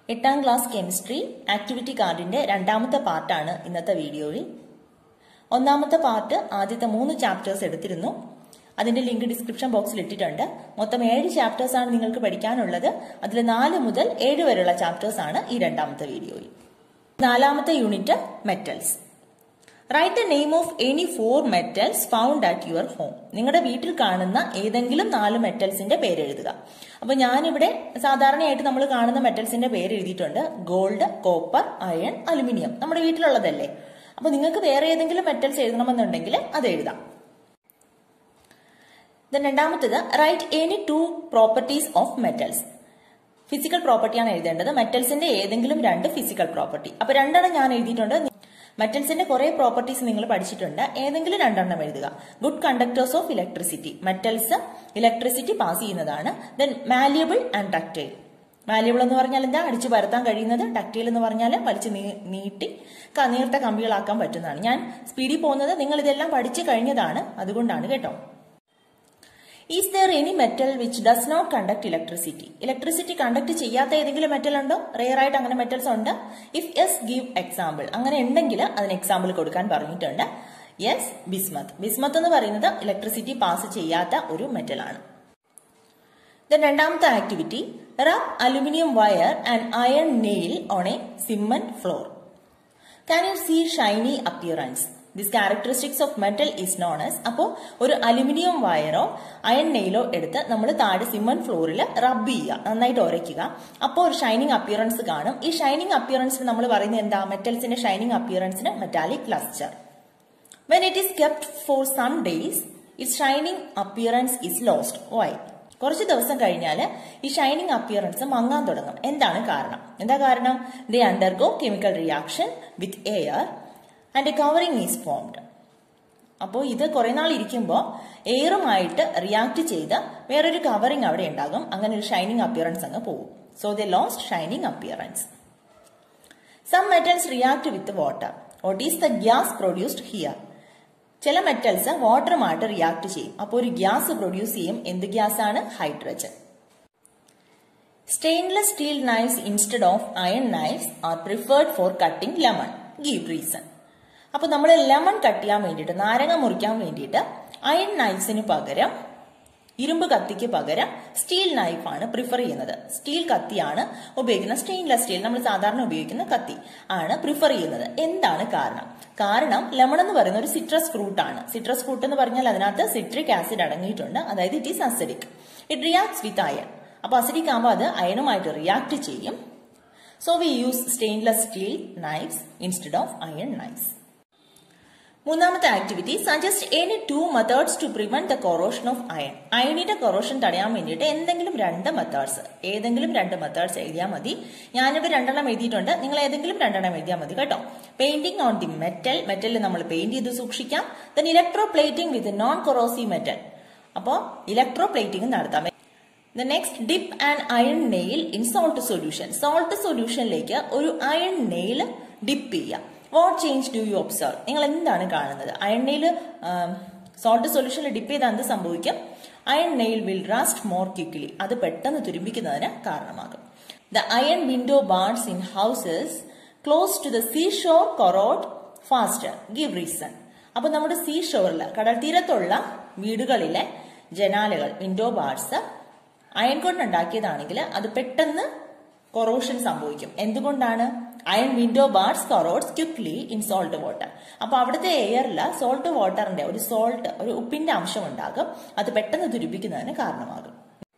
എട്ടാം class chemistry activity കാർഡിന്റെ രണ്ടാമത്തെ പാർട്ടാണ് ഇന്നത്തെ വീഡിയോയിൽ ഒന്നാമത്തെ പാർട്ട് ആദ്യത്തെ മൂന്ന് ചാപ്റ്റേഴ്സ് എടുത്തിരുന്നു അതിന്റെ ലിങ്ക് ഡിസ്ക്രിപ്ഷൻ ബോക്സിൽ ഇട്ടിട്ടുണ്ട് മൊത്തം ഏഴ് ചാപ്റ്റേഴ്സ് ആണ് നിങ്ങൾക്ക് പഠിക്കാനുള്ളത് അതിൽ നാല് മുതൽ ഏഴ് വരെയുള്ള ചാപ്റ്റേഴ്സ് ആണ് ഈ രണ്ടാമത്തെ വീഡിയോയിൽ നാലാമത്തെ unit metals write the name of any four metals found at your home നിങ്ങളുടെ വീട്ടിൽ കാണുന്ന ഏതെങ്കിലും നാല് മെറ്റൽസിന്റെ പേര് എഴുതുക അപ്പൊ ഞാനിവിടെ സാധാരണയായിട്ട് നമ്മൾ കാണുന്ന മെറ്റൽസിന്റെ പേര് എഴുതിയിട്ടുണ്ട് ഗോൾഡ് കോപ്പർ അയൺ അലുമിനിയം നമ്മുടെ വീട്ടിലുള്ളതല്ലേ അപ്പൊ നിങ്ങൾക്ക് വേറെ ഏതെങ്കിലും മെറ്റൽസ് എഴുതണമെന്നുണ്ടെങ്കിൽ അത് എഴുതാം രണ്ടാമത്തേത് write any two properties of metals physical പ്രോപ്പർട്ടിയാണ് എഴുതേണ്ടത് മെറ്റൽസിന്റെ ഏതെങ്കിലും രണ്ട് ഫിസിക്കൽ പ്രോപ്പർട്ടി അപ്പൊ രണ്ടെണ്ണം ഞാൻ എഴുതിയിട്ടുണ്ട് മെറ്റൽസിന്റെ കുറെ പ്രോപ്പർട്ടീസ് നിങ്ങൾ പഠിച്ചിട്ടുണ്ട് ഏതെങ്കിലും രണ്ടെണ്ണം എഴുതുക good conductors of electricity metals electricity pass ചെയ്യുന്നതാണ് then malleable and ductile malleable എന്ന് പറഞ്ഞാൽ എന്താ അടിച്ചു പരത്താൻ കഴിയുന്നത് ഡക്റ്റൈൽ എന്ന് പറഞ്ഞാൽ വലിച്ചു നീട്ടി നീർത്ത കമ്പികളാക്കാൻ പറ്റുന്നതാണ് ഞാൻ സ്പീഡിൽ പോകുന്നത് നിങ്ങൾ ഇതെല്ലാം പഠിച്ചു കഴിഞ്ഞതാണ് അതുകൊണ്ടാണ് കേട്ടോ is there any metal which does not conduct electricity electricity conduct ചെയ്യാത്ത ഏതെങ്കിലും മെറ്റൽ ഉണ്ടോ റെയർ ആയിട്ട് അങ്ങനെ മെറ്റൽസ് ഉണ്ട് ഇഫ് യെസ് ഗീവ് എക്സാമ്പിൾ അങ്ങനെ ഉണ്ടെങ്കിൽ അതിന് എക്സാമ്പിൾ കൊടുക്കാൻ പറഞ്ഞിട്ടുണ്ട് യെസ് ബിസ്മത്ത് ബിസ്മത്ത് എന്ന് പറയുന്നത് ഇലക്ട്രിസിറ്റി പാസ് ചെയ്യാത്ത ഒരു മെറ്റലാണ് രണ്ടാമത്തെ activity rub aluminium wire and iron nail on a cement floor can you see shiny appearance this characteristics of metal is known as അപ്പോൾ ഒരു അലുമിനിയം വയറോ അയൺ നെയിലോ എടുത്ത് നമ്മൾ താഴെ സിമൻ ഫ്ലോറിൽ റബ്ബ് ചെയ്യുക നന്നായിട്ട് ഉരയ്ക്കുക അപ്പോൾ ഒരു ഷൈനിങ് അപ്പിയറൻസ് കാണും ഈ ഷൈനിങ് അപ്പിയറൻസിന് നമ്മൾ പറയുന്നത് എന്താ മെറ്റൽസിന്റെ ഷൈനിങ് അപ്പിയറൻസിന് metallic lustre when it is kept for some days it shining appearance is lost why കുറച്ച് ദിവസം കഴിഞ്ഞാൽ ഈ ഷൈനിങ് അപ്പിയറൻസ് മങ്ങാൻ തുടങ്ങും എന്താണ് കാരണം എന്താ കാരണം they undergo chemical reaction with air and a covering is formed അപ്പോൾ ഇത് കുറെ നാൾ ഇരിക്കുമ്പോൾ എയറുമായിട്ട് റിയാക്ട് ചെയ്ത് വേറൊരു കവറിംഗ് അവിടെ ഉണ്ടാകും അങ്ങനെ ഒരു ഷൈനിങ് അപ്പിയറൻസ് അങ്ങ് പോകും so the lost shining appearance some metals react with water what is the gas produced here ചില മെറ്റൽസ് വാട്ടറുമായിട്ട് റിയാക്ട് ചെയ്യും അപ്പോൾ ഒരു ഗ്യാസ് പ്രൊഡ്യൂസ് ചെയ്യും എന്ത് ഗ്യാസ് ആണ് hydrogen stainless steel knives instead of iron knives are preferred for cutting lemon give reason അപ്പൊ നമ്മൾ ലെമൺ കട്ട് ചെയ്യാൻ വേണ്ടിയിട്ട് നാരങ്ങ മുറിക്കാൻ വേണ്ടിയിട്ട് അയൺ നൈഫ്സിന് പകരം ഇരുമ്പ് കത്തിക്ക് പകരം സ്റ്റീൽ നൈഫാണ് പ്രിഫർ ചെയ്യുന്നത് സ്റ്റീൽ കത്തിയാണ് ഉപയോഗിക്കുന്നത് സ്റ്റെയിൻലെസ് സ്റ്റീൽ നമ്മൾ സാധാരണ ഉപയോഗിക്കുന്ന കത്തി ആണ് പ്രിഫർ ചെയ്യുന്നത് എന്താണ് കാരണം കാരണം ലെമൺ എന്ന് പറയുന്ന ഒരു സിട്രസ് ഫ്രൂട്ട് ആണ് സിട്രസ് ഫ്രൂട്ട് എന്ന് പറഞ്ഞാൽ അതിനകത്ത് സിട്രിക് ആസിഡ് അടങ്ങിയിട്ടുണ്ട് അതായത് it is acidic it reacts with iron അപ്പൊ അസിഡിക് ആകുമ്പോൾ അത് അയണുമായിട്ട് റിയാക്ട് ചെയ്യും so we use stainless steel knives instead of iron knives മൂന്നാമത്തെ activity suggest any two methods to prevent the corrosion of iron അയണിന്റെ corrosion തടയാൻ വേണ്ടിയിട്ട് എന്തെങ്കിലും രണ്ട് മെത്തേഡ്സ് ഏതെങ്കിലും രണ്ട് മെത്തേഡ്സ് എഴുതിയാൽ മതി ഞാനിവിടെ രണ്ടെണ്ണം എഴുതിയിട്ടുണ്ട് നിങ്ങൾ ഏതെങ്കിലും രണ്ടെണ്ണം എഴുതിയാൽ മതി കേട്ടോ പെയിന്റിംഗ് ഓൺ ദി മെറ്റൽ മെറ്റലിൽ നമ്മൾ പെയിന്റ് ചെയ്ത് സൂക്ഷിക്കാം then electroplating with non corrosive metal അപ്പോൾ ഇലക്ട്രോ പ്ലേറ്റിംഗ് നടത്താം the next dip and iron nail in salt solution salt സൊല്യൂഷനിലേക്ക് ഒരു അയൺ നെയിൽ ഡിപ്പ് ചെയ്യാം what change do you observe നിങ്ങൾ എന്താണ് കാണുന്നത് അയൺ നെയിൽ സോൾട്ട് സൊല്യൂഷനിൽ ഡിപ്പ് ചെയ്താൽ എന്ത് സംഭവിക്കും iron nail will rust more quickly അത് പെട്ടെന്ന് തുരുമ്പിക്കുന്നതിന് കാരണമാകും the iron window bards in houses close to the sea shore corrode faster give reason അപ്പൊ നമ്മുടെ സീ ഷോറിൽ കടൽ തീരത്തുള്ള വീടുകളിലെ ജനാലകൾ വിൻഡോ ബാർഡ്സ് അയൺ കൊണ്ട് ഉണ്ടാക്കിയതാണെങ്കിൽ അത് പെട്ടെന്ന് കൊറോഷൻ സംഭവിക്കും എന്തുകൊണ്ടാണ് iron window bars corrodes quickly in salt water അപ്പൊ അവിടുത്തെ എയറിൽ സോൾട്ട് വാട്ടറിന്റെ ഒരു സോൾട്ട് ഒരു ഉപ്പിന്റെ അംശം ഉണ്ടാകും അത് പെട്ടെന്ന് തുരുപ്പിക്കുന്നതിന് കാരണമാകും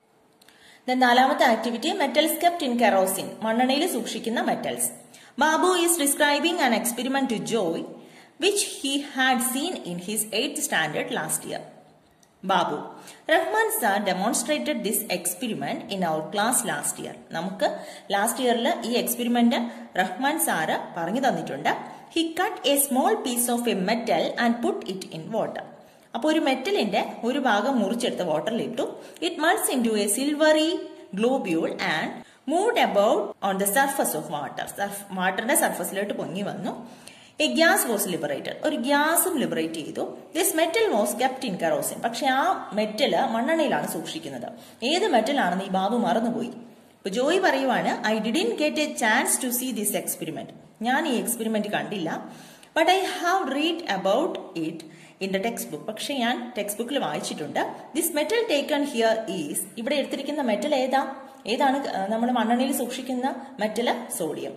നാലാമത്തെ activity metals kept in kerosene മണ്ണെണ്ണയിൽ സൂക്ഷിക്കുന്ന metals Babu is describing an experiment to Joy which he had seen in his eighth standard last year Babu Rahman sir demonstrated this experiment in our class last year നമുക്ക് ലാസ്റ്റ് ഇയറിൽ ഈ experiment Rahman sir പറഞ്ഞു തന്നിട്ടുണ്ട് he cut a small piece of a metal and put it in water അപ്പോൾ ഒരു മെറ്റലിന്റെ ഒരു ഭാഗം മുറിച്ചെടുത്ത് വാട്ടറിൽ ഇട്ടു it melts into a silvery globule and move about on the surface of water വാട്ടറിന്റെ സർഫസിലോട്ട് പൊങ്ങി വന്നു എ ഗ്യാസ് വാസ് ലിബറേറ്റഡ് ഒരു ഗ്യാസും ലിബറേറ്റ് ചെയ്തു this metal was kept in kerosene പക്ഷെ ആ മെറ്റല് മണ്ണെണ്ണയിലാണ് സൂക്ഷിക്കുന്നത് ഏത് മെറ്റലാണെന്ന് ഈ ബാബു മറന്നുപോയി അപ്പൊ ജോയി പറയുവാണ് I didn't get a chance to see this experiment ഞാൻ ഈ എക്സ്പെരിമെന്റ് കണ്ടില്ല but I have read about it in the textbook പക്ഷെ ഞാൻ ടെക്സ്റ്റ് ബുക്കിൽ വായിച്ചിട്ടുണ്ട് this metal taken here is ഇവിടെ എടുത്തിരിക്കുന്ന മെറ്റൽ ഏതാ ഏതാണ് നമ്മൾ മണ്ണെണ്ണയിൽ സൂക്ഷിക്കുന്ന metal sodium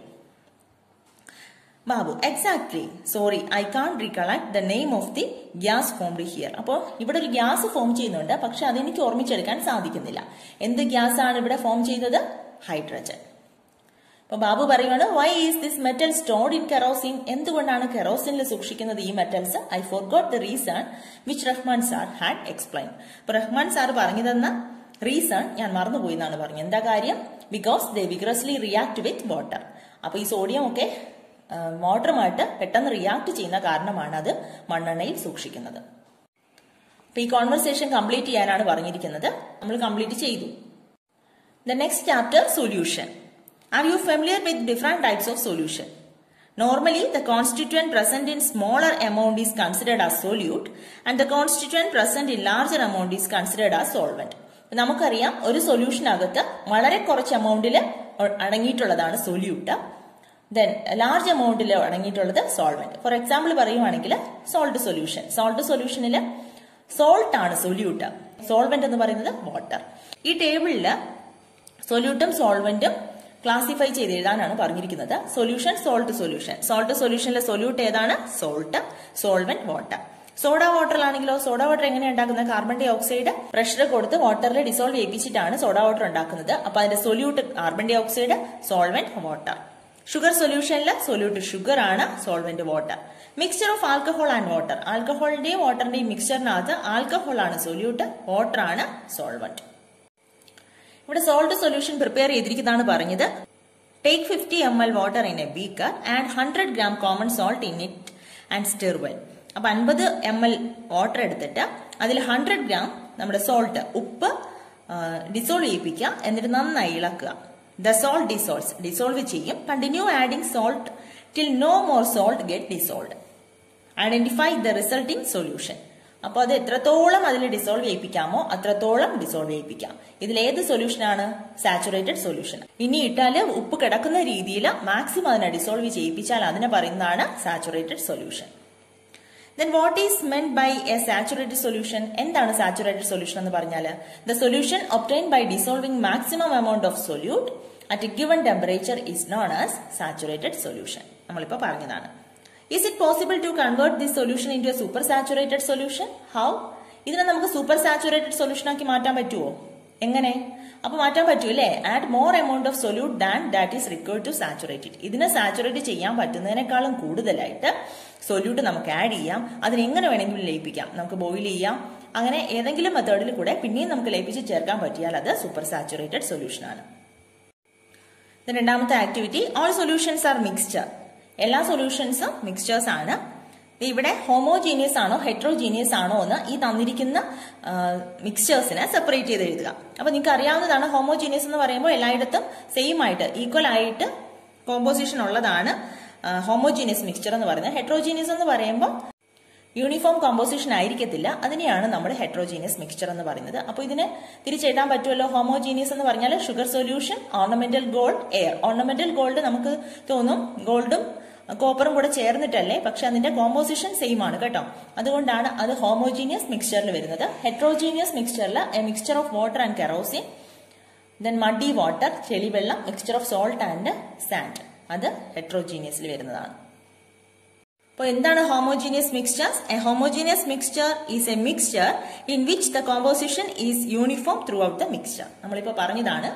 Babu exactly sorry I can't recollect the name of the gas formed here അപ്പോൾ ഇവിടെ ഒരു ഗ്യാസ് ഫോം ചെയ്യുന്നുണ്ട് പക്ഷെ അതെനിക്ക് ഓർമ്മിച്ചെടുക്കാൻ സാധിക്കുന്നില്ല എന്ത് ഗ്യാസ് ആണ് ഇവിടെ ഫോം ചെയ്തത് ഹൈഡ്രജൻ അപ്പൊ ബാബു പറയുകയാണ് why is this metal stored in kerosene എന്തുകൊണ്ടാണ് കെറോസിനിൽ സൂക്ഷിക്കുന്നത് ഈ metals I forgot the reason which Rahman sir had explain അപ്പൊ റഹ്മാൻ സാർ പറഞ്ഞു തന്ന റീസൺ ഞാൻ മറന്നുപോയി എന്നാണ് പറഞ്ഞത് എന്താ കാര്യം because they vigorously react with water അപ്പൊ ഈ സോഡിയം ഒക്കെ വാട്ടറുമായിട്ട് പെട്ടെന്ന് റിയാക്ട് ചെയ്യുന്ന കാരണമാണ് അത് മണ്ണെണ്ണയിൽ സൂക്ഷിക്കുന്നത് അപ്പൊ ഈ കോൺവെർസേഷൻ കംപ്ലീറ്റ് ചെയ്യാനാണ് പറഞ്ഞിരിക്കുന്നത് നമ്മൾ കംപ്ലീറ്റ് ചെയ്തു the next chapter solution are you familiar with different types of solution normally the constituent present in smaller amount is considered as solute and the constituent present in larger amount is considered as solvent നമുക്കറിയാം ഒരു സൊല്യൂഷനകത്ത് വളരെ കുറച്ച് എമൗണ്ടിൽ അടങ്ങിയിട്ടുള്ളതാണ് solute then large എമൗണ്ടിൽ അടങ്ങിയിട്ടുള്ളത് solvent for example പറയുവാണെങ്കിൽ സോൾട്ട് സൊല്യൂഷൻ സോൾട്ട് സൊല്യൂഷനിൽ സോൾട്ട് ആണ് സൊല്യൂട്ട് സോൾവെന്റ് എന്ന് പറയുന്നത് വാട്ടർ ഈ ടേബിളിൽ സൊല്യൂട്ടും സോൾവെന്റും ക്ലാസിഫൈ ചെയ്ത് എഴുതാനാണ് പറഞ്ഞിരിക്കുന്നത് സൊല്യൂഷൻ സോൾട്ട് സൊല്യൂഷൻ സോൾട്ട് സൊല്യൂഷനിലെ സൊല്യൂട്ട് ഏതാണ് സോൾട്ട് സോൾവെന്റ് വാട്ടർ സോഡ വാട്ടറിലാണെങ്കിലോ സോഡ വാട്ടർ എങ്ങനെയാണ് ഉണ്ടാക്കുന്നത് കാർബൺ ഡൈ ഓക്സൈഡ് പ്രഷർ കൊടുത്ത് വാട്ടറിൽ ഡിസോൾവ് ചെയ്യിപ്പിച്ചിട്ടാണ് സോഡ വാട്ടർ ഉണ്ടാക്കുന്നത് അപ്പൊ അതിന്റെ solute carbon dioxide solvent water sugar സൊല്യൂഷനിൽ സൊല്യൂട്ട് ഷുഗർ ആണ് solvent water mixture of alcohol and water ആൽക്കഹോളിന്റെയും വാട്ടറിന്റെയും മിക്സ്ചറിനകത്ത് ആൽക്കഹോൾ ആണ് സൊല്യൂട്ട് വാട്ടർ ആണ് സോൾവെന്റ് ഇവിടെ സോൾട്ട് സൊല്യൂഷൻ പ്രിപ്പയർ ചെയ്തിരിക്കുന്നതാണ് പറഞ്ഞത് take fifty M L water in a beaker and hundred gram common salt in it and stir well അപ്പൊ അൻപത് എം എൽ വാട്ടർ എടുത്തിട്ട് അതിൽ ഹൺഡ്രഡ് ഗ്രാം നമ്മുടെ സോൾട്ട് ഉപ്പ് ഡിസോൾവ് ചെയ്യിപ്പിക്കുക എന്നിട്ട് നന്നായി ഇളക്കുക ദ സോൾട്ട് ഡിസോൾവ്സ് ഡിസോൾവ് ചെയ്യും continue adding salt till no more salt get dissolve identify the resulting solution അപ്പോൾ അത് എത്രത്തോളം അതിൽ ഡിസോൾവ് ചെയ്യിപ്പിക്കാമോ അത്രത്തോളം ഡിസോൾവ് ചെയ്യിപ്പിക്കാം ഇതിൽ ഏത് സൊല്യൂഷൻ ആണ് സാച്ചുറേറ്റഡ് സൊല്യൂഷൻ ഇനി ഇട്ടാല് ഉപ്പ് കിടക്കുന്ന രീതിയിൽ മാക്സിമം അതിനെ ഡിസോൾവ് ചെയ്യിപ്പിച്ചാൽ അതിനെ പറയുന്നതാണ് saturated solution then what is meant by a saturated solution എന്താണ് സാച്ചുറേറ്റഡ് സൊല്യൂഷൻ എന്ന് പറഞ്ഞാൽ the solution obtained by dissolving maximum amount of solute at a given temperature is known as saturated solution നമ്മളിപ്പോൾ പറഞ്ഞതാണ് is it possible to convert this solution into a super saturated solution how ഇതിനെ നമുക്ക് super saturated solution ആക്കി മാറ്റാൻ പറ്റുമോ എങ്ങനെ അപ്പൊ മാറ്റാൻ പറ്റൂല്ലേ add more amount of solute than that is required to saturate ഇതിനെ സാച്ചുറേറ്റ് ചെയ്യാൻ പറ്റുന്നതിനേക്കാളും കൂടുതലായിട്ട് സൊല്യൂട്ട് നമുക്ക് ആഡ് ചെയ്യാം അതിന് എങ്ങനെ വേണമെങ്കിലും ലയിപ്പിക്കാം നമുക്ക് ബോയിൽ ചെയ്യാം അങ്ങനെ ഏതെങ്കിലും മെത്തേഡിൽ കൂടെ പിന്നെയും നമുക്ക് ലയിപ്പിച്ച് ചേർക്കാൻ പറ്റിയാൽ അത് സൂപ്പർ സാച്ചുറേറ്റഡ് സൊല്യൂഷൻ ആണ് രണ്ടാമത്തെ activity all solutions are mixture എല്ലാ സൊല്യൂഷൻസും മിക്സ്ചേഴ്സ് ആണ് ഇവിടെ ഹോമോജീനിയസ് ആണോ ഹെട്രോജീനിയസ് ആണോ എന്ന് ഈ തന്നിരിക്കുന്ന മിക്സ്ചേഴ്സിനെ സെപ്പറേറ്റ് ചെയ്ത് എഴുതുക അപ്പൊ നിങ്ങൾക്ക് അറിയാവുന്നതാണ് ഹോമോജീനിയസ് എന്ന് പറയുമ്പോൾ എല്ലായിടത്തും സെയിം ആയിട്ട് ഈക്വൽ ആയിട്ട് കോമ്പോസിഷൻ ഉള്ളതാണ് ഹോമോജീനിയസ് മിക്സ്ചർ എന്ന് പറയുന്നത് ഹെട്രോജീനിയസ് എന്ന് പറയുമ്പോൾ യൂണിഫോം കോമ്പോസിഷൻ ആയിരിക്കത്തില്ല അതിനെയാണ് നമ്മൾ ഹെട്രോജീനിയസ് മിക്സ്ചർ എന്ന് പറയുന്നത് അപ്പോൾ ഇതിനെ തിരിച്ചെഴുതാൻ പറ്റുമല്ലോ ഹോമോജീനിയസ് എന്ന് പറഞ്ഞാൽ sugar solution ornamental gold air ornamental gold നമുക്ക് തോന്നും ഗോൾഡും കോപ്പറും കൂടെ ചേർന്നിട്ടല്ലേ പക്ഷെ അതിന്റെ കോമ്പോസിഷൻ സെയിം ആണ് കേട്ടോ അതുകൊണ്ടാണ് അത് ഹോമോജീനിയസ് മിക്സ്ചറിൽ വരുന്നത് ഹെട്രോജീനിയസ് മിക്സ്ചറിൽ a mixture of water and kerosene then muddy water ചെളിവെള്ളം mixture of salt and sand അത് ഹെട്രോജീനിയസിൽ വരുന്നതാണ് അപ്പോൾ എന്താണ് homogeneous mixture a homogeneous mixture is a mixture in which the composition is uniform throughout the mixture നമ്മളിപ്പോൾ പറഞ്ഞതാണ്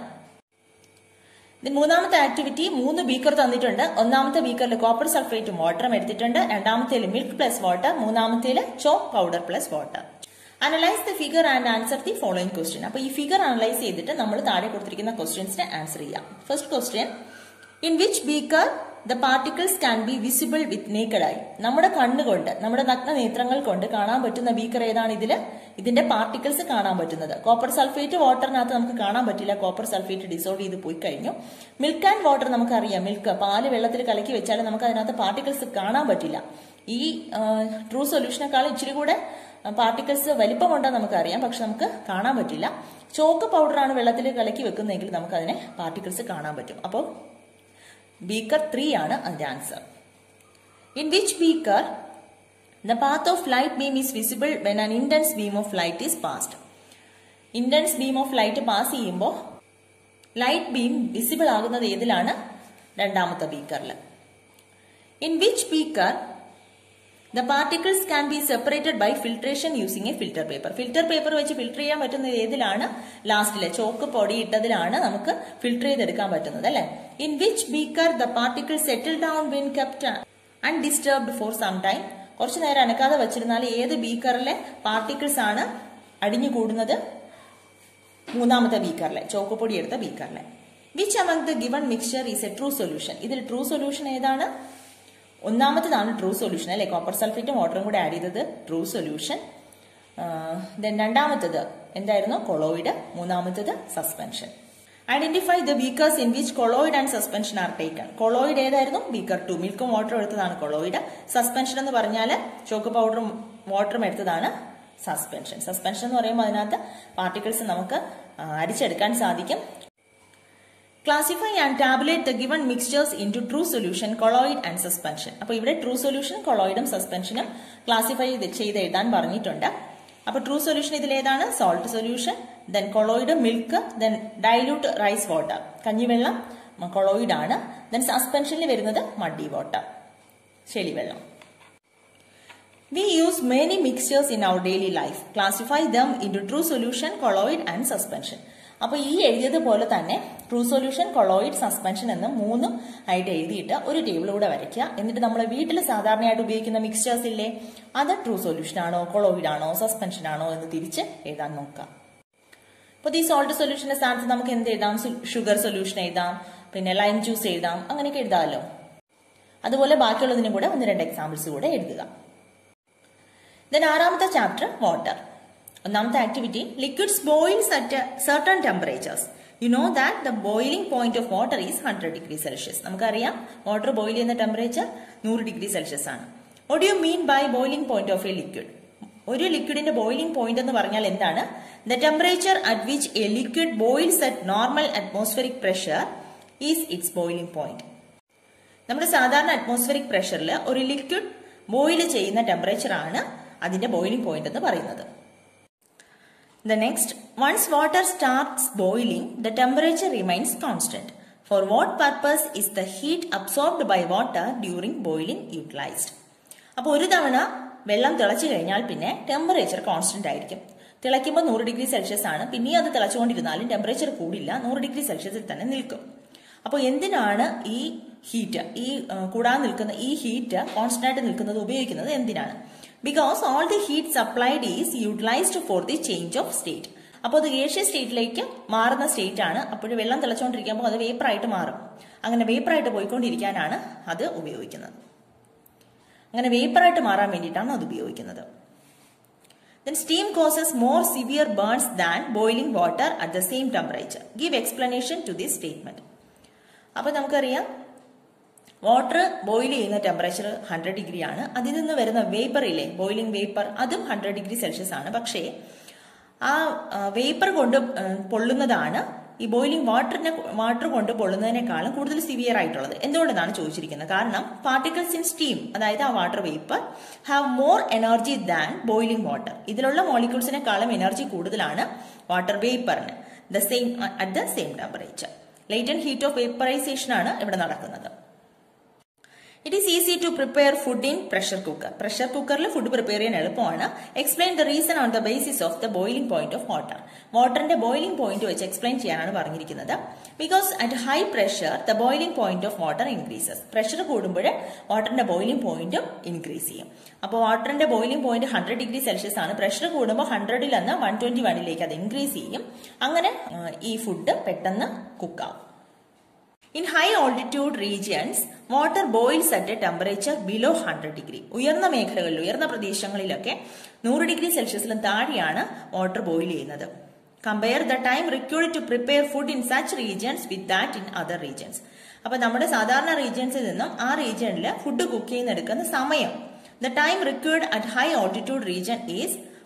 മൂന്നാമത്തെ activity മൂന്ന് ബീക്കർ തന്നിട്ടുണ്ട് ഒന്നാമത്തെ ബീക്കറിൽ കോപ്പർ സൾഫേറ്റും വാട്ടറും എടുത്തിട്ടുണ്ട് രണ്ടാമത്തേൽ മിൽക്ക് പ്ലസ് വാട്ടർ മൂന്നാമത്തേൽ chalk powder plus water analyse the figure and answer the following question അപ്പൊ ഈ ഫിഗർ അനലൈസ് ചെയ്തിട്ട് നമ്മൾ താഴെ കൊടുത്തിരിക്കുന്ന ക്വസ്റ്റ്യൻസിന് ആൻസർ ചെയ്യാം first question in which beaker the particles can be visible with naked ആയി നമ്മുടെ കണ്ണുകൊണ്ട് നമ്മുടെ നഗ്ന നേത്രങ്ങൾ കൊണ്ട് കാണാൻ പറ്റുന്ന ബീക്കർ ഏതാണ് ഇതില് ഇതിന്റെ പാർട്ടിക്കിൾസ് കാണാൻ പറ്റുന്നത് കോപ്പർ സൾഫേറ്റ് വാട്ടറിനകത്ത് നമുക്ക് കാണാൻ പറ്റില്ല കോപ്പർ സൾഫേറ്റ് ഡിസോൾവ് ചെയ്ത് പോയി കഴിഞ്ഞു മിൽക്ക് ആൻഡ് വാട്ടർ നമുക്കറിയാം മിൽക്ക് പാല് വെള്ളത്തിൽ കലക്കി വെച്ചാൽ നമുക്ക് അതിനകത്ത് പാർട്ടിക്കിൾസ് കാണാൻ പറ്റില്ല ഈ ട്രൂ സൊല്യൂഷനേക്കാൾ ഇച്ചിരി കൂടെ പാർട്ടിക്കിൾസ് വലിപ്പമുണ്ടെന്ന് നമുക്കറിയാം പക്ഷെ നമുക്ക് കാണാൻ പറ്റില്ല ചോക്ക് പൗഡറാണ് വെള്ളത്തിൽ കലക്കി വെക്കുന്നതെങ്കിൽ നമുക്ക് അതിനെ പാർട്ടിക്കിൾസ് കാണാൻ പറ്റും അപ്പോൾ ബീക്കർ ത്രീ ആണ് അതിന്റെ answer in which beaker the path of light beam is visible when an intense beam of light is passed intense beam of light pass ചെയ്യുമ്പോൾ ലൈറ്റ് ബീം വിസിബിൾ ആകുന്നത് ഏതിലാണ് രണ്ടാമത്തെ ബീക്കറിൽ in which beaker the particles can be separated by filtration using a filter paper filter paper വെച്ച് filter ചെയ്യാൻ പറ്റുന്നത് ഏതിലാണ് ലാസ്റ്റിലെ chalk പൊടി ഇട്ടതിലാണ് നമുക്ക് ഫിൽറ്റർ ചെയ്തെടുക്കാൻ പറ്റുന്നത് അല്ലെ in which beaker the particle settle down when kept undisturbed for some time കുറച്ചു നേരം അനക്കാതെ വെച്ചിരുന്നാൽ ഏത് ബീക്കറിലെ പാർട്ടിക്കിൾസ് ആണ് അടിഞ്ഞു കൂടുന്നത് മൂന്നാമത്തെ ബീക്കറിലെ ചോക്കുപൊടി എടുത്ത ബീക്കറിലെ which among the given mixture is a true solution ഇതിൽ ട്രൂ സൊല്യൂഷൻ ഏതാണ് ഒന്നാമത്തേതാണ് ട്രൂ സൊല്യൂഷൻ അല്ലെ കോപ്പർ സൾഫേറ്റും വാട്ടറും കൂടെ ആഡ് ചെയ്തത് ട്രൂ സൊല്യൂഷൻ ദെൻ രണ്ടാമത്തത് എന്തായിരുന്നു കൊളോയിഡ് മൂന്നാമത്തത് suspension identify the beakers in which colloid and suspension are taken colloid ഏതായിരുന്നു ബീക്കർ ടു മിൽക്കും വാട്ടറും എടുത്തതാണ് കൊളോയിഡ് സസ്പെൻഷൻ എന്ന് പറഞ്ഞാൽ ചോക്ക് പൗഡറും വാട്ടറും എടുത്തതാണ് സസ്പെൻഷൻ സസ്പെൻഷൻ എന്ന് പറയുമ്പോൾ അതിനകത്ത് പാർട്ടിക്കിൾസ് നമുക്ക് അരിച്ചെടുക്കാൻ സാധിക്കും classify and tabulate the given mixtures into true solution colloid and suspension അപ്പൊ ഇവിടെ ട്രൂ സൊല്യൂഷൻ കൊളോയിഡും സസ്പെൻഷനും ക്ലാസിഫൈ ചെയ്ത് എഴുതാൻ പറഞ്ഞിട്ടുണ്ട് അപ്പൊ ട്രൂ സൊല്യൂഷൻ ഇതിലേതാണ് salt solution then colloid milk then dilute rice water കഞ്ഞിവെള്ളം കൊളോയിഡ് ആണ് ദെൻ സസ്പെൻഷനിൽ വരുന്നത് മഡി വാട്ടർ ചെളിവെള്ളം We use many mixtures in our daily life. Classify them into true solution, colloid and suspension. അപ്പൊ ഈ എഴുതിയതുപോലെ തന്നെ true solution colloid suspension എന്ന് മൂന്നും ആയിട്ട് എഴുതിയിട്ട് ഒരു ടേബിൾ കൂടെ വരയ്ക്കുക എന്നിട്ട് നമ്മൾ വീട്ടിൽ സാധാരണയായിട്ട് ഉപയോഗിക്കുന്ന മിക്സ്ചേഴ്സ് ഇല്ലേ അത് ട്രൂ സൊല്യൂഷൻ ആണോ കൊളോയിഡ് ആണോ സസ്പെൻഷൻ ആണോ എന്ന് തിരിച്ച് എഴുതാൻ നോക്കാം അപ്പോൾ ഈ സോൾട്ട് സൊല്യൂഷന്റെ സ്ഥാനത്ത് നമുക്ക് എന്ത് എഴുതാം ഷുഗർ സൊല്യൂഷൻ എഴുതാം പിന്നെ ലൈം ജ്യൂസ് എഴുതാം അങ്ങനെയൊക്കെ എഴുതാമല്ലോ അതുപോലെ ബാക്കിയുള്ളതിനും കൂടെ ഒന്ന് രണ്ട് എക്സാമ്പിൾസ് കൂടെ എഴുതുക ദെൻ ആറാമത്തെ ചാപ്റ്റർ വാട്ടർ ഒന്നാമത്തെ activity liquids boils at certain temperatures you know that the boiling point of water is hundred degree Celsius നമുക്കറിയാം വാട്ടർ ബോയിൽ ചെയ്യുന്ന ടെമ്പറേച്ചർ നൂറ് ഡിഗ്രി സെൽഷ്യസ് ആണ് what you mean by boiling point of a liquid ഒരു ലിക്വിഡിന്റെ boiling point എന്ന് പറഞ്ഞാൽ എന്താണ് the temperature at which a liquid boils at normal atmospheric pressure is its boiling point നമ്മുടെ സാധാരണ അറ്റ്മോസ്ഫിയറിക് പ്രഷറിൽ ഒരു ലിക്വിഡ് ബോയിൽ ചെയ്യുന്ന ടെമ്പറേച്ചർ ആണ് അതിന്റെ ബോയിലിംഗ് പോയിന്റ് എന്ന് പറയുന്നത് the next once water starts boiling the temperature remains constant for what purpose is the heat absorbed by water during boiling utilised അപ്പോൾ ഒരു തവണ വെള്ളം തിളച്ചു കഴിഞ്ഞാൽ പിന്നെ ടെമ്പറേച്ചർ കോൺസ്റ്റന്റ് ആയിരിക്കും തിളയ്ക്കുമ്പോൾ നൂറ് ഡിഗ്രി സെൽഷ്യസ് ആണ് പിന്നെയും അത് തിളച്ചുകൊണ്ടിരുന്നാലും ടെമ്പറേച്ചർ കൂടില്ല നൂറ് ഡിഗ്രി സെൽഷ്യസിൽ തന്നെ നിൽക്കും അപ്പോൾ എന്തിനാണ് ഈ ഹീറ്റ് ഈ കൂടാൻ നിൽക്കുന്ന ഈ ഹീറ്റ് കോൺസ്റ്റന്റ് ആയിട്ട് നിൽക്കുന്നത് ഉപയോഗിക്കുന്നത് എന്തിനാണ് because all the heat supplied is utilised for the change of state അപ്പോൾ അത് ഗേഷ്യ സ്റ്റേറ്റിലേക്ക് മാറുന്ന സ്റ്റേറ്റ് ആണ് അപ്പോൾ വെള്ളം തിളച്ചുകൊണ്ടിരിക്കുമ്പോൾ അത് വേപ്പറായിട്ട് മാറും അങ്ങനെ വേപ്പറായിട്ട് പോയിക്കൊണ്ടിരിക്കാനാണ് അത് ഉപയോഗിക്കുന്നത് അങ്ങനെ വേപ്പറായിട്ട് മാറാൻ വേണ്ടിയിട്ടാണ് അത് ഉപയോഗിക്കുന്നത് then steam causes more severe burns than boiling water at the same temperature give explanation to this statement അപ്പൊ നമുക്കറിയാം വാട്ടർ ബോയിൽ ചെയ്യുന്ന ടെമ്പറേച്ചർ ഹൺഡ്രഡ് ഡിഗ്രി ആണ് അതിൽ നിന്ന് വരുന്ന വേപ്പർ ഇല്ലേ ബോയിലിംഗ് വേപ്പർ അതും ഹൺഡ്രഡ് ഡിഗ്രി സെൽഷ്യസ് ആണ് പക്ഷേ ആ വേപ്പർ കൊണ്ട് പൊള്ളുന്നതാണ് ഈ ബോയിലിംഗ് വാട്ടറിനെ വാട്ടർ കൊണ്ട് പൊള്ളുന്നതിനേക്കാളും കൂടുതൽ സിവിയർ ആയിട്ടുള്ളത് എന്തുകൊണ്ടെന്നാണ് ചോദിച്ചിരിക്കുന്നത് കാരണം പാർട്ടിക്കിൾസ് ഇൻ സ്റ്റീം അതായത് ആ water vapour have more energy than boiling water ഇതിലുള്ള മോളിക്യൂൾസിനെക്കാളും എനർജി കൂടുതലാണ് വാട്ടർ വേപ്പറിന് the same at the same temperature latent heat of vaporisation ആണ് ഇവിടെ നടക്കുന്നത് it is easy to prepare food in pressure cooker pressure കുക്കറിൽ ഫുഡ് പ്രിപ്പയർ ചെയ്യാൻ എളുപ്പമാണ് explain the reason on the basis of the boiling point of water വാട്ടറിന്റെ boiling point വെച്ച് explain ചെയ്യാനാണ് പറഞ്ഞിരിക്കുന്നത് because at high pressure the boiling point of water increases pressure കൂടുമ്പോൾ വാട്ടറിന്റെ boiling പോയിന്റും ഇൻക്രീസ് ചെയ്യും അപ്പോൾ വാട്ടറിന്റെ boiling point hundred degree Celsius ആണ് പ്രഷർ കൂടുമ്പോൾ ഹൺഡ്രഡിൽ നിന്ന് വൺ ട്വന്റി വണ്ണിലേക്ക് അത് ഇൻക്രീസ് ചെയ്യും അങ്ങനെ ഈ ഫുഡ് പെട്ടെന്ന് കുക്കാവും in high altitude regions water boils at a temperature below hundred degree ഉയർന്ന മേഖലകളിൽ ഉയർന്ന പ്രദേശങ്ങളിലൊക്കെ നൂറ് ഡിഗ്രി സെൽഷ്യസിലും താഴെയാണ് വാട്ടർ ബോയിൽ ചെയ്യുന്നത് compare the time required to prepare food in such regions with that in other regions അപ്പൊ നമ്മുടെ സാധാരണ റീജിയൻസിൽ നിന്നും ആ റീജിയനിൽ ഫുഡ് കുക്ക് ചെയ്യുന്നെടുക്കുന്ന സമയം the time required at high altitude region is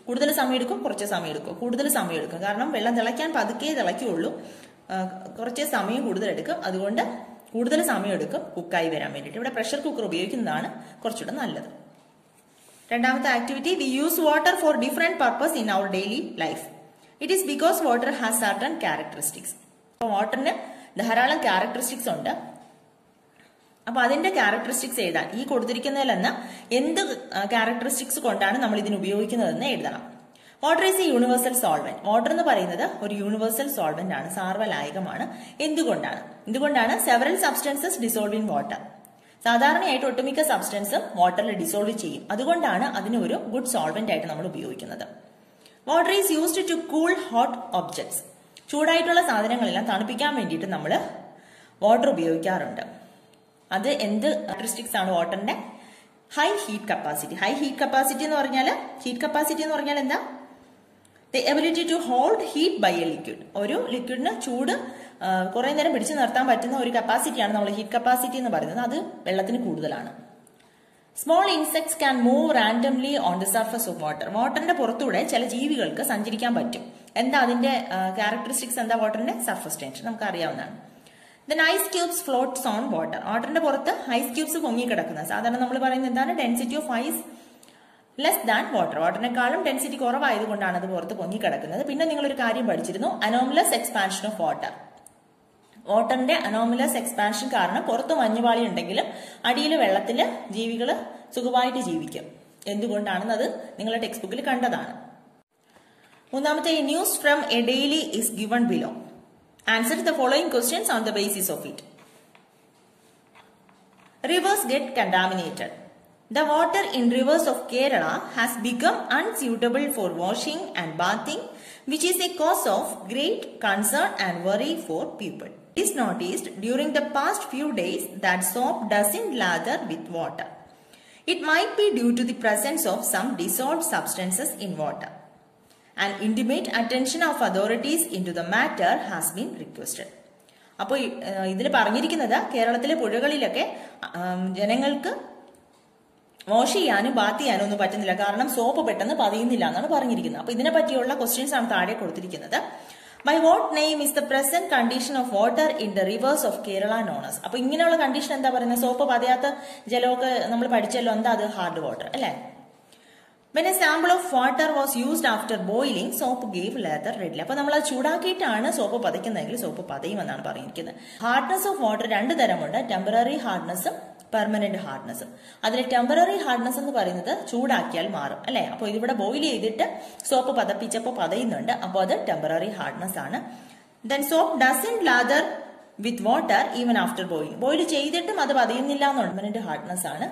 കൂടുതൽ സമയം എടുക്കും കുറച്ച് സമയം എടുക്കും കൂടുതൽ സമയം എടുക്കും കാരണം വെള്ളം തിളയ്ക്കാൻ പതുക്കെ തിളയ്ക്കുള്ളൂ ആ, കുറച്ച് സമയം കൂടുതൽ എടുക്കും അതുകൊണ്ട് കൂടുതൽ സമയം എടുക്കും കുക്കായി വരാൻ വേണ്ടിയിട്ട് ഇവിടെ പ്രഷർ കുക്കർ ഉപയോഗിക്കുന്നതാണ് കുറച്ചുകൂടെ നല്ലത് രണ്ടാമത്തെ activity we use water for different purpose in our daily life it is because water has certain characteristics അപ്പോൾ വാട്ടറിന് ധാരാളം ക്യാരക്ടറിസ്റ്റിക്സ് ഉണ്ട് അപ്പൊ അതിന്റെ ക്യാരക്ടറിസ്റ്റിക്സ് എഴുതാൻ ഈ കൊടുത്തിരിക്കുന്നതിലെന്ന് എന്ത് ക്യാരക്ടറിസ്റ്റിക്സ് കൊണ്ടാണ് നമ്മൾ ഇതിന് ഉപയോഗിക്കുന്നതെന്ന് എഴുതണം water is a universal solvent water എന്ന് പറയുന്നത് ഒരു യൂണിവേഴ്സൽ സോൾവെന്റ് ആണ് സാർവലായകമാണ് എന്തുകൊണ്ടാണ് എന്തുകൊണ്ടാണ് several substances dissolve in water സാധാരണയായിട്ട് ഒട്ടുമിക്ക സബ്സ്റ്റൻസും വാട്ടറിൽ ഡിസോൾവ് ചെയ്യും അതുകൊണ്ടാണ് അതിന് ഒരു ഗുഡ് സോൾവെന്റ് ആയിട്ട് നമ്മൾ ഉപയോഗിക്കുന്നത് water is used to cool hot objects ചൂടായിട്ടുള്ള സാധനങ്ങളെല്ലാം തണുപ്പിക്കാൻ വേണ്ടിയിട്ട് നമ്മൾ വാട്ടർ ഉപയോഗിക്കാറുണ്ട് അത് എന്ത് ക്യാരക്ടറിസ്റ്റിക്സ് ആണ് വാട്ടറിന്റെ high heat capacity high heat capacity എന്ന് പറഞ്ഞാൽ ഹീറ്റ് കപ്പാസിറ്റി എന്ന് പറഞ്ഞാൽ എന്താ the ability to hold heat by a liquid ഒരു ലിക്വിഡിന് ചൂട് കുറെ നേരം പിടിച്ചു നിർത്താൻ പറ്റുന്ന ഒരു കപ്പാസിറ്റിയാണ് നമ്മൾ ഹീറ്റ് കപ്പാസിറ്റി എന്ന് പറയുന്നത് അത് വെള്ളത്തിന് കൂടുതലാണ് small insects can move randomly on the surface of water വാട്ടറിന്റെ പുറത്തൂടെ ചില ജീവികൾക്ക് സഞ്ചരിക്കാൻ പറ്റും എന്താ അതിന്റെ ക്യാരക്ടറിസ്റ്റിക്സ് എന്താ വാട്ടറിന്റെ സർഫസ് ടെൻഷൻ നമുക്ക് അറിയാവുന്നതാണ് then ice cubes floats on water വാട്ടറിന്റെ പുറത്ത് ഐസ് ക്യൂബ്സ് പൊങ്ങി കിടക്കുന്നത് സാധാരണ നമ്മൾ പറയുന്നത് എന്താണ് density of ice less than water വാട്ടറിനെക്കാളും ഡെൻസിറ്റി കുറവായതുകൊണ്ടാണ് അത് പുറത്ത് പൊങ്ങി കിടക്കുന്നത് പിന്നെ നിങ്ങൾ ഒരു കാര്യം പഠിച്ചിരുന്നു അനോമലസ് എക്സ്പാൻഷൻ ഓഫ് വാട്ടർ വാട്ടറിന്റെ അനോമലസ് എക്സ്പാൻഷൻ കാരണം പുറത്ത് മഞ്ഞുപാളി ഉണ്ടെങ്കിലും അടിയിൽ വെള്ളത്തിൽ ജീവികൾ സുഖമായിട്ട് ജീവിക്കും എന്തുകൊണ്ടാണെന്ന് അത് നിങ്ങളുടെ ടെക്സ്റ്റ് ബുക്കിൽ കണ്ടതാണ് മൂന്നാമത്തെ news from a daily is given below answer the following questions on the basis of it Rivers get contaminated. The water in rivers of Kerala has become unsuitable for washing and bathing, which is a cause of great concern and worry for people. It is noticed during the past few days that soap doesn't lather with water. It might be due to the presence of some dissolved substances in water. An intimate attention of authorities into the matter has been requested. അപ്പോൾ ഇതിൽ പറഞ്ഞിരിക്കുന്നത് കേരളത്തിലെ പുഴകളിലൊക്കെ ആം, ജനങ്ങൾക്ക് wash ചെയ്യാനും ബാത്ത് ചെയ്യാനും ഒന്നും പറ്റുന്നില്ല കാരണം സോപ്പ് പെട്ടെന്ന് പതിയുന്നില്ല എന്നാണ് പറഞ്ഞിരിക്കുന്നത് അപ്പൊ ഇതിനെ പറ്റിയുള്ള ക്വസ്റ്റ്യൻസ് ആണ് താഴെ കൊടുത്തിരിക്കുന്നത് by what name is the present condition of water in the rivers of Kerala known അപ്പൊ ഇങ്ങനെയുള്ള കണ്ടീഷൻ എന്താ പറയുന്നത് സോപ്പ് പതയാത്ത ജലമൊക്കെ നമ്മൾ പഠിച്ചല്ലോ എന്താ അത് ഹാർഡ് വാട്ടർ അല്ലേ when a sample of water was used after boiling soap gave lather readily അപ്പൊ നമ്മൾ അത് ചൂടാക്കിയിട്ടാണ് സോപ്പ് പതയ്ക്കുന്നതെങ്കിൽ സോപ്പ് പതയുമെന്നാണ് പറഞ്ഞിരിക്കുന്നത് ഹാർഡ്നെസ് ഓഫ് വാട്ടർ രണ്ട് തരമുണ്ട് ടെമ്പററി ഹാർഡ്നെസ്സും പെർമനന്റ് ഹാർഡ്നെസ്സും അതിൽ ടെമ്പററി ഹാർഡ്നെസ് എന്ന് പറയുന്നത് ചൂടാക്കിയാൽ മാറും അല്ലെ അപ്പോൾ ഇതിവിടെ ബോയിൽ ചെയ്തിട്ട് സോപ്പ് പതപ്പിച്ചപ്പോൾ പതയുന്നുണ്ട് അപ്പോൾ അത് ടെമ്പററി ഹാർഡ്നെസ് ആണ് then soap doesn't lather with water even after boiling boil ചെയ്തിട്ടും അത് പതയുന്നില്ല എന്നുള്ള പെർമനന്റ് ഹാർഡ്നെസ് ആണ്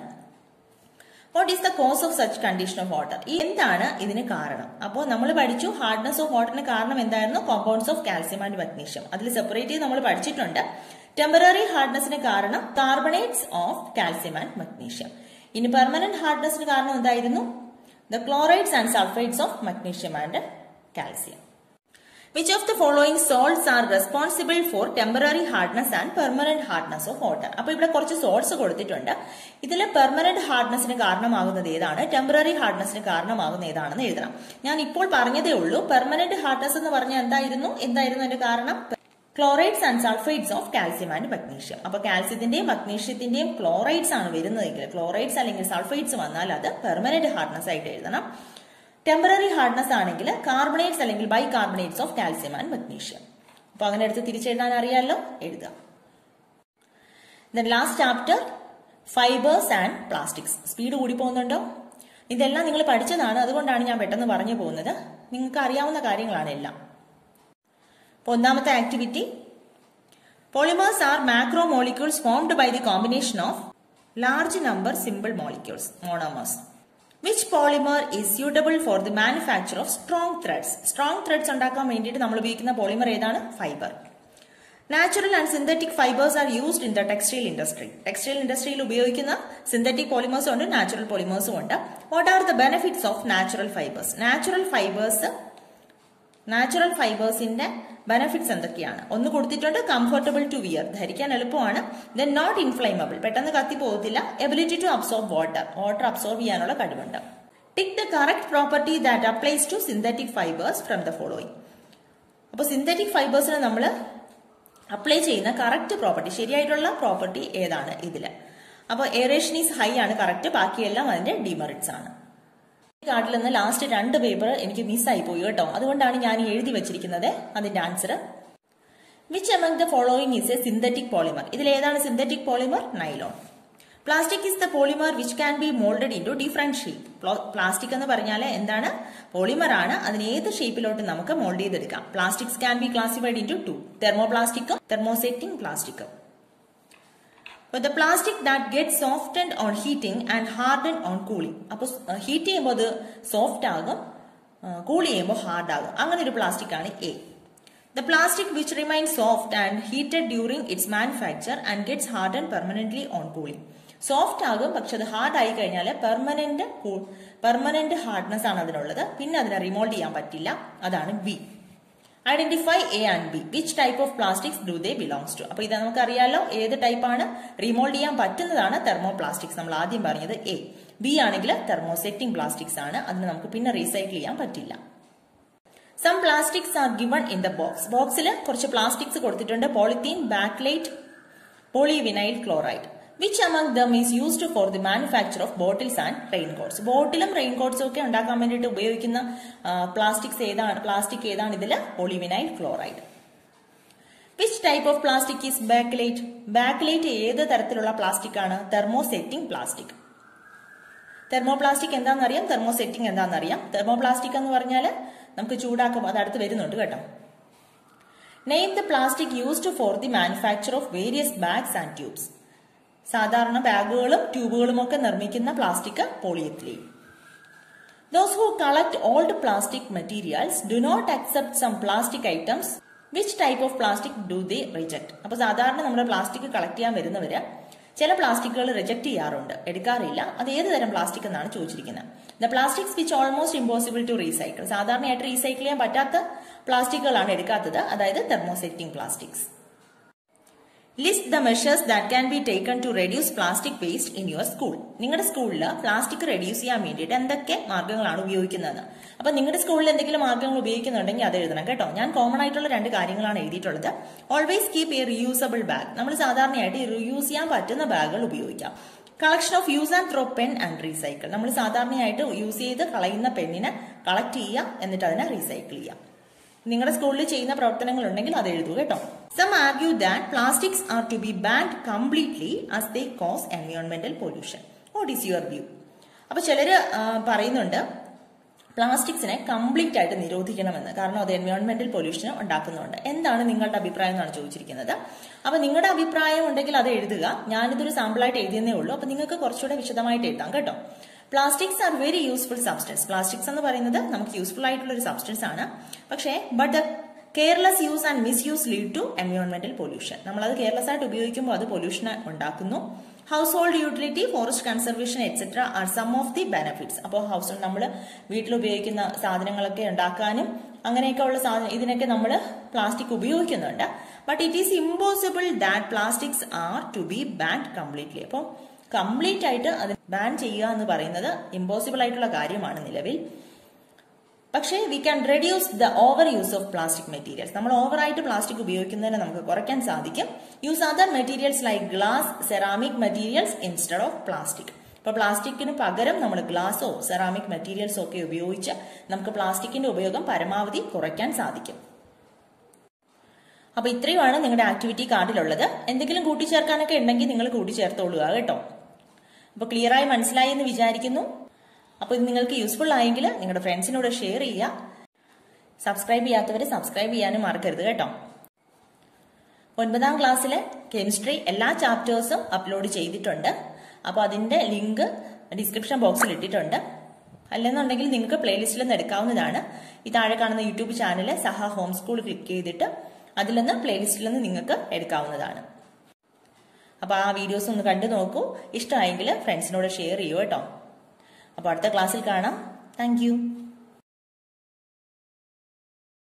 what is the cause of such condition of water എന്താണ് ഇതിന് കാരണം അപ്പോൾ നമ്മൾ പഠിച്ചു ഹാർഡ്നെസ് ഓഫ് വാട്ടറിന് കാരണം എന്തായിരുന്നു compounds of calcium and magnesium അതിൽ സെപ്പറേറ്റ് ചെയ്ത് നമ്മൾ പഠിച്ചിട്ടുണ്ട് ടെമ്പററി ഹാർഡ്നെസ്സിന് കാരണം carbonates of calcium and magnesium ഇനി പെർമനന്റ് ഹാർഡ്നെസ്സിന് കാരണം എന്തായിരുന്നു the chlorides and sulphides of magnesium and calcium which of the following salts are responsible for temporary hardness and permanent hardness of water അപ്പൊ ഇവിടെ കുറച്ച് സോൾട്സ് കൊടുത്തിട്ടുണ്ട് ഇതിൽ പെർമനന്റ് ഹാർഡ്നെസ്സിന് കാരണമാകുന്നത് ഏതാണ് ടെമ്പററി ഹാർഡ്നെസ്സിന് കാരണമാകുന്ന ഏതാണെന്ന് എഴുതണം ഞാൻ ഇപ്പോൾ പറഞ്ഞതേ ഉള്ളൂ പെർമനന്റ് ഹാർഡ്നെസ് എന്ന് പറഞ്ഞാൽ എന്തായിരുന്നു എന്തായിരുന്നു അതിന്റെ കാരണം chlorides and sulphides of calcium and magnesium അപ്പൊ കാൽസ്യത്തിന്റെയും മഗ്നീഷ്യത്തിന്റെയും ക്ലോറൈഡ്സ് ആണ് വരുന്നതെങ്കിൽ ക്ലോറൈഡ്സ് അല്ലെങ്കിൽ സൾഫൈഡ്സ് വന്നാൽ അത് പെർമനന്റ് ഹാർഡ്നെസ് ആയിട്ട് എഴുതണം ടെമ്പററി ഹാർഡ്നെസ് ആണെങ്കിൽ കാർബണേറ്റ്സ് അല്ലെങ്കിൽ bicarbonates of calcium and magnesium അപ്പൊ അങ്ങനെ എടുത്ത് തിരിച്ചെഴുതാൻ അറിയാമല്ലോ എഴുതുക then last chapter fibres and plastics speed കൂടി പോകുന്നുണ്ടോ ഇതെല്ലാം നിങ്ങൾ പഠിച്ചതാണ് അതുകൊണ്ടാണ് ഞാൻ പെട്ടെന്ന് പറഞ്ഞു പോകുന്നത് നിങ്ങൾക്ക് അറിയാവുന്ന കാര്യങ്ങളാണ് എല്ലാം അപ്പൊ ഒന്നാമത്തെ activity polymers are macromolecules formed by the combination of large number simple molecules monomers which polymer is suitable for the manufacture of strong threads strong threads ഉണ്ടാക്കാൻ വേണ്ടിയിട്ട് നമ്മൾ ഉപയോഗിക്കുന്ന പോളിമർ ഏതാണ് fibre natural and synthetic fibres are used in the textile industry textile ഇൻഡസ്ട്രിയിൽ ഉപയോഗിക്കുന്ന synthetic പോളിമേഴ്സും ഉണ്ട് natural പോളിമേഴ്സും ഉണ്ട് what are the benefits of natural fibres natural fibres natural ഫൈബേഴ്സിന്റെ ബെനിഫിറ്റ്സ് എന്തൊക്കെയാണ് ഒന്ന് കൊടുത്തിട്ടുണ്ട് കംഫർട്ടബിൾ ടു വിയർ ധരിക്കാൻ എളുപ്പമാണ് ദെൻ നോട്ട് ഇൻഫ്ലൈമബിൾ പെട്ടെന്ന് കത്തി പോകത്തില്ല ability to absorb water water absorb ചെയ്യാനുള്ള കഴിവുണ്ട് tick the correct property that applies to synthetic fibres from the following അപ്പോൾ സിന്തറ്റിക് ഫൈബേഴ്സിന് നമ്മൾ അപ്ലൈ ചെയ്യുന്ന കറക്റ്റ് പ്രോപ്പർട്ടി ശരിയായിട്ടുള്ള പ്രോപ്പർട്ടി ഏതാണ് ഇതില് അപ്പോൾ എയറേഷൻ ഈസ് ഹൈ ആണ് കറക്റ്റ് ബാക്കിയെല്ലാം അതിന്റെ ഡിമെറിറ്റ്സ് ആണ് ഈ കാർഡിൽ നിന്ന് ലാസ്റ്റ് രണ്ട് പേപ്പർ എനിക്ക് മിസ്സായി പോയി കേട്ടോ അതുകൊണ്ടാണ് ഞാൻ ഈ എഴുതി വെച്ചിരിക്കുന്നത് അതിന്റെ answer which among the following is a synthetic polymer ഇതിൽ ഏതാണ് synthetic polymer nylon plastic is the polymer which can be moulded into different shape plastic എന്ന് പറഞ്ഞാൽ എന്താണ് പോളിമർ ആണ് അതിന് ഏത് ഷേപ്പിലോട്ട് നമുക്ക് മോൾഡ് ചെയ്തെടുക്കാം plastics can be classified into two തെർമോപ്ലാസ്റ്റിക്കും തെർമോസെറ്റിംഗ് പ്ലാസ്റ്റിക്കും അപ്പോൾ the plastic that get softened on heating and harden on cooling അപ്പോൾ ഹീറ്റ് ചെയ്യുമ്പോൾ അത് സോഫ്റ്റ് ആകും കൂൾ ചെയ്യുമ്പോൾ ഹാർഡ് ആകും അങ്ങനെ ഒരു പ്ലാസ്റ്റിക് ആണ് a the plastic which remain soft and heated during its manufacture and gets harden permanently on cooling soft ആകും പക്ഷെ അത് ഹാർഡ് ആയി കഴിഞ്ഞാൽ പെർമനന്റ് പെർമനന്റ് ഹാർഡ്നെസ് ആണ് അതിനുള്ളത് പിന്നെ അതിനെ റിമോൾഡ് ചെയ്യാൻ പറ്റില്ല അതാണ് B identify A and B which type of plastics do they belongs to അപ്പൊ ഇത് നമുക്കറിയാലോ ഏത് ടൈപ്പാണ് റിമോൾഡ് ചെയ്യാൻ പറ്റുന്നതാണ് തെർമോ പ്ലാസ്റ്റിക്സ് നമ്മൾ ആദ്യം പറഞ്ഞത് എ ബി ആണെങ്കിൽ തെർമോസെറ്റിംഗ് പ്ലാസ്റ്റിക്സ് ആണ് അതിന് നമുക്ക് പിന്നെ റീസൈക്കിൾ ചെയ്യാൻ പറ്റില്ല some plastics are given in the box ബോക്സിൽ കുറച്ച് പ്ലാസ്റ്റിക്സ് കൊടുത്തിട്ടുണ്ട് polythene bakelite polyvinyl chloride which among them is used for the manufacture of bottles and raincoats ബോട്ടിലും റെയിൻകോട്ട്സും ഒക്കെ ഉണ്ടാക്കാൻ വേണ്ടിയിട്ട് ഉപയോഗിക്കുന്ന പ്ലാസ്റ്റിക്സ് ഏതാണ് പ്ലാസ്റ്റിക് ഏതാണ് ഇതിൽ polyvinyl chloride which type of plastic is bakelite bakelite ഏത് തരത്തിലുള്ള പ്ലാസ്റ്റിക് ആണ് തെർമോസെറ്റിംഗ് പ്ലാസ്റ്റിക് തെർമോപ്ലാസ്റ്റിക് എന്താണെന്നറിയാം തെർമോസെറ്റിംഗ് എന്താണെന്നറിയാം തെർമോപ്ലാസ്റ്റിക് എന്ന് പറഞ്ഞാൽ നമുക്ക് ചൂടാക്കുമ്പോൾ അത് അടുത്ത് വരുന്നുണ്ട് കേട്ടോ name the plastic used for the manufacture of various bags and tubes സാധാരണ ബാഗുകളും ട്യൂബുകളും ഒക്കെ നിർമ്മിക്കുന്ന plastic polyethylene those who collect old plastic materials do not accept some plastic items which type of plastic do they reject അപ്പൊ സാധാരണ നമ്മുടെ plastic collect ചെയ്യാൻ വരുന്നവര് ചില പ്ലാസ്റ്റിക്കുകൾ റിജക്ട് ചെയ്യാറുണ്ട് എടുക്കാറില്ല അത് ഏത് തരം പ്ലാസ്റ്റിക് എന്നാണ് ചോദിച്ചിരിക്കുന്നത് the plastics which almost impossible to recycle സാധാരണയായിട്ട് റീസൈക്കിൾ ചെയ്യാൻ പറ്റാത്ത പ്ലാസ്റ്റിക്കുകളാണ് എടുക്കാത്തത് അതായത് thermosetting plastics list the measures that can be taken to reduce plastic waste in your school നിങ്ങളുടെ സ്കൂളിൽ പ്ലാസ്റ്റിക് റെഡ്യൂസ് ചെയ്യാൻ വേണ്ടിയിട്ട് എന്തൊക്കെ മാർഗ്ഗങ്ങളാണ് ഉപയോഗിക്കുന്നത് അപ്പൊ നിങ്ങളുടെ സ്കൂളിൽ എന്തെങ്കിലും മാർഗ്ഗങ്ങൾ ഉപയോഗിക്കുന്നുണ്ടെങ്കിൽ അത് എഴുതണം കേട്ടോ ഞാൻ കോമൺ ആയിട്ടുള്ള രണ്ട് കാര്യങ്ങളാണ് എഴുതിയിട്ടുള്ളത് always keep a reusable bag നമ്മൾ സാധാരണയായിട്ട് റിയൂസ് ചെയ്യാൻ പറ്റുന്ന ബാഗുകൾ ഉപയോഗിക്കാം collection of use and throw pen and recycle നമ്മൾ സാധാരണയായിട്ട് യൂസ് ചെയ്ത് കളയുന്ന പെണ്ണിനെ കളക്ട് ചെയ്യാം എന്നിട്ട് അതിനെ റീസൈക്കിൾ ചെയ്യാം നിങ്ങളുടെ സ്കൂളിൽ ചെയ്യുന്ന പ്രവർത്തനങ്ങൾ ഉണ്ടെങ്കിൽ അത് എഴുതൂ കേട്ടോ some argue that plastics are to be banned completely as they cause എൻവയോൺമെന്റൽ pollution what is your view അപ്പൊ ചിലര് പറയുന്നുണ്ട് പ്ലാസ്റ്റിക്സിനെ കംപ്ലീറ്റ് ആയിട്ട് നിരോധിക്കണമെന്ന് കാരണം അത് എൻവയോൺമെന്റൽ പൊല്യൂഷൻ ഉണ്ടാക്കുന്നുണ്ട് എന്താണ് നിങ്ങളുടെ അഭിപ്രായം എന്നാണ് ചോദിച്ചിരിക്കുന്നത് അപ്പൊ നിങ്ങളുടെ അഭിപ്രായം ഉണ്ടെങ്കിൽ അത് എഴുതുക ഞാനിതൊരു സാമ്പിളായിട്ട് എഴുതിയെന്നേ ഉള്ളൂ അപ്പൊ നിങ്ങൾക്ക് കുറച്ചുകൂടെ വിശദമായിട്ട് എഴുതാം കേട്ടോ plastics are very useful substance plastics എന്ന് പറയുന്നത് നമുക്ക് യൂസ്ഫുൾ ആയിട്ടുള്ള ഒരു സബ്സ്റ്റൻസ് ആണ് പക്ഷേ but the careless use and misuse lead to എൻവയോൺമെന്റൽ പൊല്യൂഷൻ നമ്മളത് കെയർലെസ് ആയിട്ട് ഉപയോഗിക്കുമ്പോൾ അത് പൊല്യൂഷൻ ഉണ്ടാക്കുന്നു household utility forest conservation etcetera are some of the benefits അപ്പോൾ ഹൗസ് ഹോൾഡ് നമ്മൾ വീട്ടിൽ ഉപയോഗിക്കുന്ന സാധനങ്ങളൊക്കെ ഉണ്ടാക്കാനും അങ്ങനെയൊക്കെ ഉള്ള സാധനം ഇതിനൊക്കെ നമ്മൾ പ്ലാസ്റ്റിക് ഉപയോഗിക്കുന്നുണ്ട് but it is impossible that plastics are to be banned completely അപ്പോൾ കംപ്ലീറ്റ് ആയിട്ട് അത് ബാൻ ചെയ്യുക എന്ന് പറയുന്നത് ഇമ്പോസിബിൾ ആയിട്ടുള്ള കാര്യമാണ് നിലവിൽ പക്ഷേ we can reduce the overuse of plastic materials നമ്മൾ ഓവറായിട്ട് പ്ലാസ്റ്റിക് ഉപയോഗിക്കുന്നതിന് നമുക്ക് കുറയ്ക്കാൻ സാധിക്കും use other materials like glass ceramic materials instead of plastic ഇപ്പൊ പ്ലാസ്റ്റിക്കിന് പകരം നമ്മൾ ഗ്ലാസോ സെറാമിക് മെറ്റീരിയൽസോ ഒക്കെ ഉപയോഗിച്ച് നമുക്ക് പ്ലാസ്റ്റിക്കിന്റെ ഉപയോഗം പരമാവധി കുറയ്ക്കാൻ സാധിക്കും അപ്പൊ ഇത്രയുമാണ് നിങ്ങളുടെ ആക്ടിവിറ്റി കാർഡിലുള്ളത് എന്തെങ്കിലും കൂട്ടിച്ചേർക്കാനൊക്കെ ഉണ്ടെങ്കിൽ നിങ്ങൾ കൂട്ടിച്ചേർത്തോളുക കേട്ടോ അപ്പൊ ക്ലിയർ ആയി മനസ്സിലായി എന്ന് വിചാരിക്കുന്നു അപ്പൊ ഇത് നിങ്ങൾക്ക് യൂസ്ഫുൾ ആയെങ്കിൽ നിങ്ങളുടെ ഫ്രണ്ട്സിനോട് ഷെയർ ചെയ്യുക സബ്സ്ക്രൈബ് ചെയ്യാത്തവർ സബ്സ്ക്രൈബ് ചെയ്യാനും മറക്കരുത് കേട്ടോ ഒൻപതാം ക്ലാസ്സിലെ കെമിസ്ട്രി എല്ലാ ചാപ്റ്റേഴ്സും അപ്ലോഡ് ചെയ്തിട്ടുണ്ട് അപ്പോൾ അതിന്റെ ലിങ്ക് ഡിസ്ക്രിപ്ഷൻ ബോക്സിൽ ഇട്ടിട്ടുണ്ട് അല്ലെന്നുണ്ടെങ്കിൽ നിങ്ങൾക്ക് പ്ലേലിസ്റ്റിൽ നിന്ന് എടുക്കാവുന്നതാണ് ഈ താഴെ കാണുന്ന യൂട്യൂബ് ചാനൽ സഹ ഹോം സ്കൂൾ ക്ലിക്ക് ചെയ്തിട്ട് അതിൽ നിന്ന് പ്ലേലിസ്റ്റിൽ നിന്ന് നിങ്ങൾക്ക് എടുക്കാവുന്നതാണ് അപ്പോൾ ആ വീഡിയോസ് ഒന്ന് കണ്ടു നോക്കൂ ഇഷ്ടമായെങ്കിൽ ഫ്രണ്ട്സിനോട് ഷെയർ ചെയ്യൂ കേട്ടോ അപ്പോൾ അടുത്ത ക്ലാസ്സിൽ കാണാം താങ്ക്